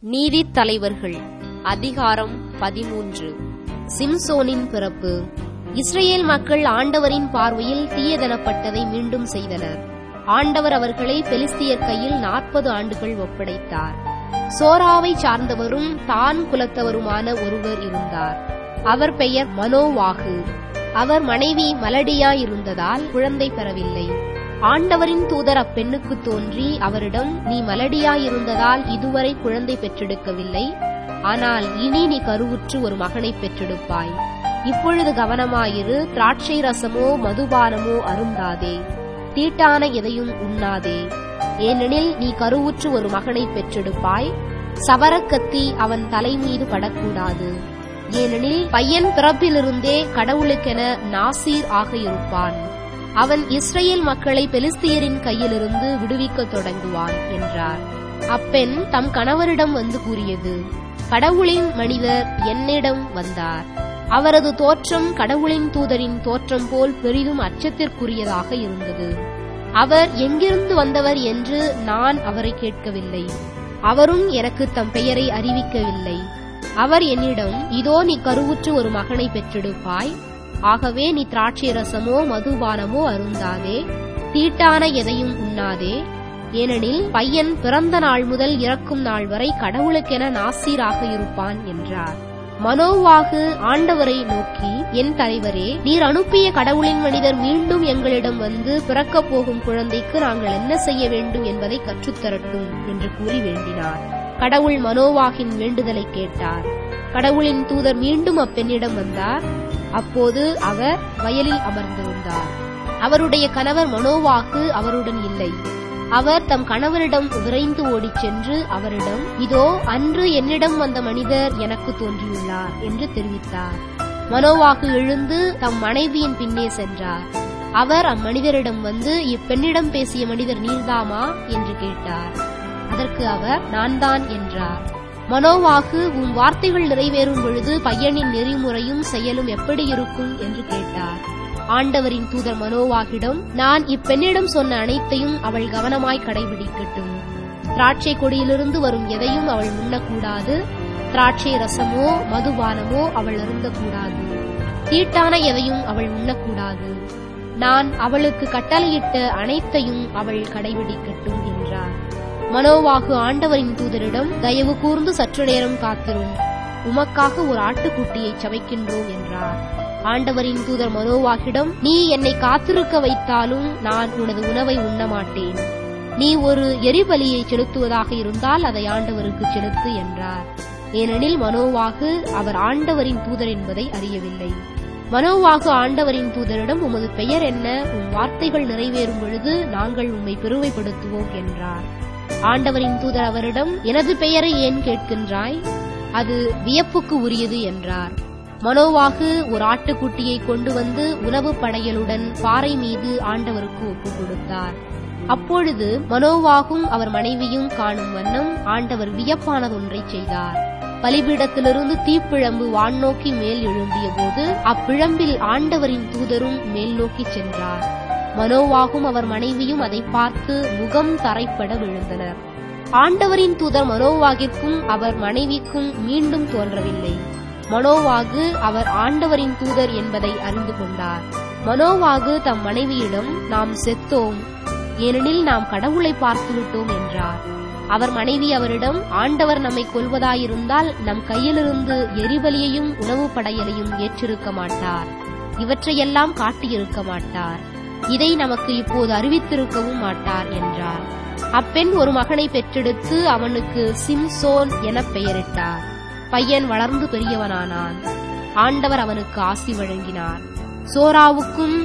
நீதித் தலைவர்கள் அதிகாரம் பதிமூன்று சிம்சோனின் பிறப்பு இஸ்ரேல் மக்கள் ஆண்டவரின் பார்வையில் தீயதனப்பட்டதை மீண்டும் செய்தனர் ஆண்டவர் அவர்களை பெலிஸ்தியர் கையில் நாற்பது ஆண்டுகள் ஒப்படைத்தார் சோராவை சார்ந்தவரும் தான் குலத்தவருமான ஒருவர் இருந்தார் அவர் பெயர் மனோவாகு அவர் மனைவி மலடியா இருந்ததால் குழந்தை பெறவில்லை ஆண்டவரின் தூதர் அப்பெண்ணுக்கு தோன்றி அவரிடம் நீ மலடியா இருந்ததால் இதுவரை குழந்தை பெற்றெடுக்கவில்லை ஆனால் இனி நீ கருவுற்று ஒரு மகனை பெற்றெடுப்பாய் இப்பொழுது கவனமாயிரு திராட்சை ரசமோ மதுபானமோ அருந்தாதே தீட்டான எதையும் உண்ணாதே ஏனெனில் நீ கருவுற்று ஒரு மகனை பெற்றெடுப்பாய் சவரக்கத்தி அவன் தலை மீது படக்கூடாது ஏனெனில் பையன் பிறப்பிலிருந்தே கடவுளுக்கென நாசீர் ஆக இருப்பான் அவன் இஸ்ரேல் மக்களை பெலிஸ்தியரின் கையிலிருந்து விடுவிக்கத் தொடங்குவான் என்றார் அப்பெண் தம் கணவரிடம் வந்து கூறியது கடவுளின் மனிதர் என்னிடம் வந்தார் அவரது தோற்றம் கடவுளின் தூதரின் தோற்றம் போல் பெரிதும் அச்சத்திற்குரியதாக இருந்தது அவர் எங்கிருந்து வந்தவர் என்று நான் அவரை கேட்கவில்லை அவரும் எனக்கு தம் பெயரை அறிவிக்கவில்லை அவர் என்னிடம் இதோ நீ கருவுற்று ஒரு மகனை பெற்றெடுப்பாய் ஆகவே நீ திராட்சை ரசமோ மதுபானமோ அருந்தாதே தீட்டான எதையும் உண்ணாதே ஏனெனில் பையன் பிறந்த நாள் முதல் இறக்கும் நாள் வரை கடவுளுக்கென நாசீராக இருப்பான் என்றார் மனோவாகு ஆண்டவரை நோக்கி என் தலைவரே நீர் அனுப்பிய கடவுளின் மனிதர் மீண்டும் எங்களிடம் வந்து பிறக்கப் போகும் குழந்தைக்கு நாங்கள் என்ன செய்ய வேண்டும் என்பதை கற்றுத்தரட்டும் என்று கூறி வேண்டினார் கடவுள் மனோவாகின் வேண்டுதலை கேட்டார் கடவுளின் தூதர் மீண்டும் அப்பெண்ணிடம் வந்தார் அப்போது அவர் வயலில் அமர்ந்திருந்தார் அவருடைய கணவர் மனோவாகு அவருடன் இல்லை அவர் தம் கணவரிடம் விரைந்து ஓடிச் சென்று அவரிடம் இதோ அன்று என்னிடம் வந்த மனிதர் எனக்கு தோன்றியுள்ளார் என்று தெரிவித்தார் மனோவாகு எழுந்து தம் மனைவியின் பின்னே சென்றார் அவர் அம்மனிதரிடம் வந்து இப்பெண்ணிடம் பேசிய மனிதர் நீர்தாமா என்று கேட்டார் அதற்கு அவர் நான் தான் என்றார் மனோவாகு உன் வார்த்தைகள் நிறைவேறும் பொழுது பையனின் நெறிமுறையும் செயலும் எப்படி இருக்கும் என்று கேட்டார் ஆண்டவரின் தூதர் மனோவாகிடம் நான் இப்பெண்ணிடம் சொன்ன அனைத்தையும் அவள் கவனமாய் கடைபிடிக்கட்டும் திராட்சை கொடியிலிருந்து வரும் எதையும் அவள் உண்ணக்கூடாது திராட்சை ரசமோ மதுபானமோ அவள் அருந்தக்கூடாது தீட்டான எதையும் அவள் உண்ணக்கூடாது நான் அவளுக்கு கட்டளையிட்ட அனைத்தையும் அவள் கடைபிடிக்கட்டும் என்றார் மனோவாகு ஆண்டவரின் தூதரிடம் தயவு கூர்ந்து சற்று நேரம் காத்திரும் உமக்காக ஒரு ஆட்டுக்குட்டியை சமைக்கின்றோம் என்றார் ஆண்டவரின் தூதர் மனோவாகிடம் நீ என்னை காத்திருக்க வைத்தாலும் நான் உனது உணவை உண்ண மாட்டேன் நீ ஒரு எரிபலியை செலுத்துவதாக இருந்தால் அதை ஆண்டவருக்கு செலுத்து என்றார் ஏனெனில் மனோவாகு அவர் ஆண்டவரின் தூதர் என்பதை அறியவில்லை மனோவாகு ஆண்டவரின் தூதரிடம் உமது பெயர் என்ன உன் வார்த்தைகள் நிறைவேறும் பொழுது நாங்கள் உம்மை பெருமைப்படுத்துவோம் என்றார் ஆண்டவரின் தூதர் அவரிடம் எனது பெயரை ஏன் கேட்கின்றாய் அது வியப்புக்கு உரியது என்றார் மனோவாகு ஒரு ஆட்டுக்குட்டியை கொண்டு வந்து உணவு படையலுடன் பாறை மீது ஆண்டவருக்கு ஒப்புக் கொடுத்தார் அப்பொழுது மனோவாகும் அவர் மனைவியும் காணும் வண்ணம் ஆண்டவர் வியப்பானதொன்றை செய்தார் பலிபீடத்திலிருந்து தீப்பிழம்பு வான்நோக்கி மேல் எழும்பிய போது அப்பிழம்பில் ஆண்டவரின் தூதரும் மேல் நோக்கி சென்றார் மனோவாகும் அவர் மனைவியும் அதை பார்த்து முகம் தரைப்பட விழுந்தனர் ஆண்டவரின் தூதர் மனோவாகிற்கும் அவர் மனைவிக்கும் மீண்டும் தோன்றவில்லை மனோவாகு அவர் ஆண்டவரின் தூதர் என்பதை அறிந்து கொண்டார் மனோவாகு தம் மனைவியிடம் நாம் செத்தோம் ஏனெனில் நாம் கடவுளை பார்த்துவிட்டோம் என்றார் அவர் மனைவி அவரிடம் ஆண்டவர் நம்மை கொல்வதாயிருந்தால் நம் கையிலிருந்து எரிபலியையும் உணவு படையலையும் ஏற்றிருக்க மாட்டார் இவற்றையெல்லாம் காட்டியிருக்க மாட்டார் இதை நமக்கு இப்போது அறிவித்திருக்கவும் மாட்டார் என்றார் அப்பெண் ஒரு மகனை பெற்றெடுத்து அவனுக்கு சிம்சோன் என பெயரிட்டார் பையன் வளர்ந்து பெரியவனானான் ஆண்டவர் அவனுக்கு ஆசி வழங்கினார் சோராவுக்கும்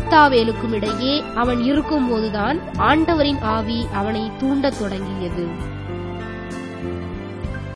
எசுத்தாவேலுக்கும் இடையே அவன் இருக்கும்போதுதான் ஆண்டவரின் ஆவி அவனை தூண்டத் தொடங்கியது